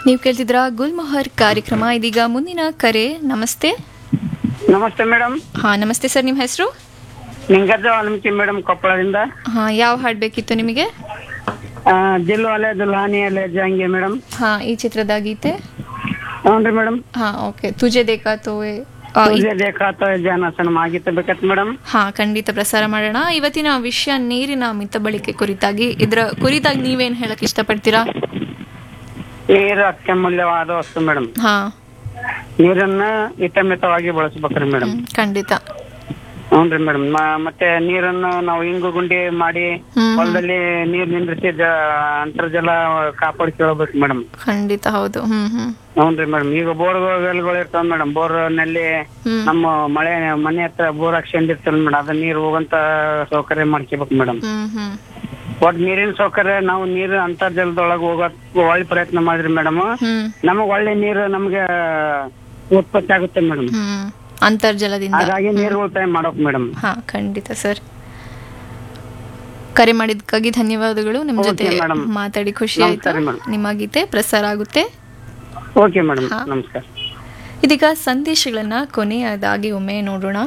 ನೀವು ಕೇಳ್ತಿದ್ರ ಗುಲ್ಮೊಹರ್ ಕಾರ್ಯಕ್ರಮ ಇದೀಗ ಮುಂದಿನ ಕರೆ ನಮಸ್ತೆ ನಮಸ್ತೆ ಮೇಡಮ್ ಹಾ ನಮಸ್ತೆ ಸರ್ ನಿಮ್ಮ ಹೆಸರು ನಿಂಗಜ್ಜ ವಾಲ್ಮೀಕಿ ಮೇಡಮ್ ಕೊಪ್ಪಳದಿಂದ ಹಾ ಯಾವ ಹಾಡು ಬೇಕಿತ್ತು ನಿಮಗೆ ಆ, ದಿಲ್ ವಾಲೆ ದುಲ್ಹಾನಿ ಅಲೆ ಜಾಂಗೆ ಮೇಡಮ್ ಹಾ ಈ ಚಿತ್ರದ ಗೀತೆ ಹ್ಞೂ ಮೇಡಮ್ ಹಾ ಓಕೆ ತುಜೆ ದೇಖಾ ತೋ ಏ- ಆ, ಈ- ಪೂಜೆ ದೇಖಾತ ಜಾನಸನ ಆಗಿತ್ತು ಬೇಕತ್ ಮೇಡಮ್ ಹಾ ಖಂಡಿತ ಪ್ರಸಾರ ಮಾಡೋಣ ಇವತ್ತಿನ ವಿಷಯ ನೀರಿನ ಮಿತ ಬಳಕೆ ಕುರಿತಾಗಿ ಇದ್ರ ಕುರಿತಾಗಿ ನೀವೇನ್ ಹೇಳಕ್ ಇಷ್ಟಪಡ್ತೀರಾ ನೀರು ಅತ್ಯಮೂಲ್ಯವಾದ ವಸ್ತು ಮೇಡಮ್ ಹಾ ನೀರನ್ನ ಹಿತಮಿತವಾಗಿ ಬಳಸ್ಬೇಕ್ರಿ ಮೇಡಮ್ ಹ್ಮ್, ಖಂಡಿತ ಹ್ಞೂನ್ರಿ ಮೇಡಮ್ ಮತ್ತೆ ನೀರನ್ನು ನಾವು ಇಂಗು ಗುಂಡಿ ಮಾಡಿ ಹ್ಮ್. ಹೊಲದಲ್ಲಿ ನೀರ್ ನಿಂದ್ರಿಸಿ ಜ ಅಂತರ್ಜಲ ಕಾಪಾಡ್ಕೊಳ್ಬೇಕು ಮೇಡಮ್ ಖಂಡಿತ ಹೌದು ಹ್ಮ್ ಹ್ಮ್ ಹ್ಞೂನ್ರಿ ಮೇಡಮ್ ಈಗ ಬೋರ್ವೆಲ್ಗಳು ಇರ್ತಾವ ಮೇಡಮ್ ಬೋರ್ ನಲ್ಲಿ ಹ್ಮ್ ನಮ್ಮ ಮಳೆ ಮನೆ ಹತ್ರ ಬೋರ್ ಹಾಕ್ಸ್ಕೊಂಡಿರ್ತಾರ ಮೇಡಮ್ ಅದ ನೀರು ಹೋಗಂತ ಸೌಕರ್ಯ ಮಾಡ್ಕೋಬೇಕು ಮೇಡಮ್ ಹ್ಮ್ ಹ್ಮ್ ಒಟ್ ನೀರಿನ ಸೌಕರ್ಯ ನಾವು ನೀರು ಅಂತರ್ಜಲದೊಳಗ ಹೋಗಕ್ ಒಳ್ಳೆ ಪ್ರಯತ್ನ ಮಾಡಿದ್ರಿ ಮೇಡಮ್ ಹ್ಮ್ ನಮಗ್ ಒಳ್ಳೆ ನೀರು ನಮ್ಗೆ ಉತ್ಪತ್ತಿ ಆಗುತ್ತೆ ಮೇಡಮ್ ಹ್ಮ್ ಅಂತರ್ಜಲದಿಂದ ಹಾಗಾಗಿ ನೀರು ಉಳಿತಾಯ ಮಾಡೋಕ್ ಮೇಡಮ್ ಹಾ ಖಂಡಿತ ಸರ್ ಕರೆ ಮಾಡಿದ್ದಕ್ಕಾಗಿ ಧನ್ಯವಾದಗಳು ನಿಮ್ Okay, ಜೊತೆ madam. ಮಾತಾಡಿ ಖುಷಿ ಆಯ್ತು ನಮಸ್ಕಾರ, madam. ನಿಮ್ಮ ಗೀತೆ ಪ್ರಸಾರ ಆಗುತ್ತೆ ಓಕೆ ಮೇಡಮ್ ಹಾ. ನಮಸ್ಕಾರ ಇದೀಗ ಸಂದೇಶಗಳನ್ನ ಕೊನೆಯದಾಗಿ ಒಮ್ಮೆ ನೋಡೋಣ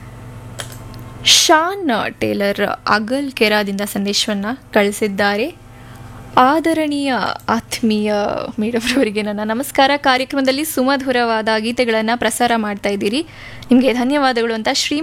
ಶಾನ್ ಟೇಲರ್ ಅಗಲ್ ಕೆರಾದಿಂದ ಸಂದೇಶವನ್ನ ಕಳಿಸಿದ್ದಾರೆ ಆದರಣೀಯ ಆತ್ಮೀಯ ಮೇಡಮ್ ಅವರಿಗೆ ನನ್ನ ನಮಸ್ಕಾರ ಕಾರ್ಯಕ್ರಮದಲ್ಲಿ ಸುಮಧುರವಾದ ಗೀತೆಗಳನ್ನು ಪ್ರಸಾರ ಮಾಡ್ತಾ ಇದ್ದೀರಿ ನಿಮಗೆ ಧನ್ಯವಾದಗಳು ಅಂತ ಶ್ರೀ